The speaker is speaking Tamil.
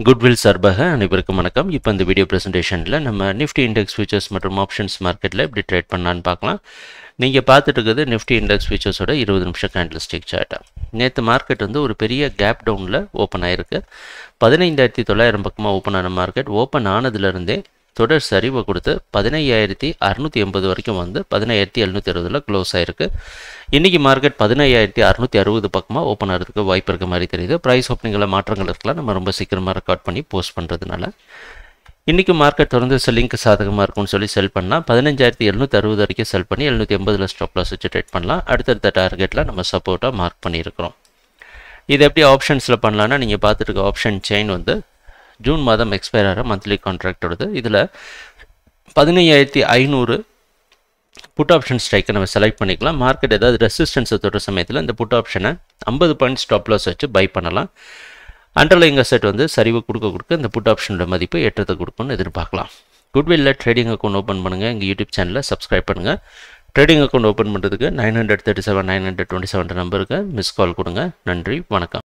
குட்வில் சார்பாக அனைவருக்கும் வணக்கம் இப்போ இந்த வீடியோ ப்ரெசன்டேஷனில் நம்ம நிஃப்டி இண்டெக்ஸ் ஃபியூச்சர்ஸ் மற்றும் ஆப்ஷன்ஸ் மார்க்கெட்டில் எப்படி ட்ரேட் பண்ணலான்னு பார்க்கலாம் நீங்கள் பார்த்துட்டு இருக்கிறது நிஃப்டி இண்டெக்ஸ் ஃபியூச்சர்ஸோட இருபது நிமிஷம் கேண்டில் ஸ்டிக் சார்ட்டா நேற்று மார்க்கெட் வந்து ஒரு பெரிய கேப் டவுனில் ஓப்பன் ஆயிருக்கு பதினைந்தாயிரத்தி தொள்ளாயிரம் பக்கமாக ஓப்பன் ஆன மார்க்கெட் ஓப்பன் ஆனதுலேருந்தே தொடர் சரிவை கொடுத்து பதினையாயிரத்தி அறுநூற்றி எண்பது வரைக்கும் வந்து பதினாயிரத்தி எழுநூற்றி அறுபதில் க்ளோஸ் ஆயிருக்கு இன்றைக்கி மார்க்கெட் பதினையாயிரத்தி அறுநூற்றி அறுபது பக்கமாக ஓப்பன் ஆகிறதுக்கு வாய்ப்பு இருக்க மாதிரி தெரியுது ப்ரைஸ் ஓப்பனிங்கில் மாற்றங்கள் இருக்கலாம் நம்ம ரொம்ப சீக்கிரமாக ரெக்கார்ட் பண்ணி போஸ்ட் பண்ணுறதுனால இன்றைக்கி மார்க்கெட் தொடர்ந்து செல்லிங்க்கு சாதகமாக இருக்கும்னு சொல்லி செல் பண்ணால் பதினஞ்சாயிரத்தி எழுநூற்றி அறுபது வரைக்கும் செல் பண்ணி எழுநூற்றி எண்பதில் ஸ்டாப் லாஸ் வச்சு ட்ரேட் பண்ணலாம் அடுத்தடுத்த டார்கெட்டில் நம்ம சப்போர்ட்டாக மார்க் பண்ணியிருக்கிறோம் இது எப்படி ஆப்ஷன்ஸில் பண்ணலான்னா நீங்கள் பார்த்துட்டு இருக்க ஆப்ஷன் செயின் வந்து ஜூன் மாதம் எக்ஸ்பயர் ஆகிற மந்த்லி கான்ட்ராக்டோடது இதில் பதினையாயிரத்தி ஐநூறு புட் ஆப்ஷன் ஸ்ட்ரைக்கை நம்ம செலக்ட் பண்ணிக்கலாம் மார்க்கெட் ஏதாவது ரெசிஸ்டன்ஸை தொடுற சமயத்தில் இந்த புட் ஆப்ஷனை ஐம்பது பாயிண்ட் ஸ்டாப் லாஸ் வச்சு பை பண்ணலாம் அண்டர்லைங் அசெட் வந்து சரிவு கொடுக்க கொடுக்க இந்த புட் ஆப்ஷனோட மதிப்பு ஏற்றத்தை கொடுக்கும்னு எதிர்பார்க்கலாம் குட்வில்ல ட்ரேடிங் அக்கௌண்ட் ஓப்பன் பண்ணுங்கள் எங்கள் யூடியூப் சேனலில் சப்ஸ்கிரைப் பண்ணுங்கள் ட்ரேடிங் அக்கௌண்ட் ஓப்பன் பண்ணுறதுக்கு nine hundred thirty seven nine hundred twenty seven நம்பருக்கு மிஸ் கால் கொடுங்க நன்றி வணக்கம்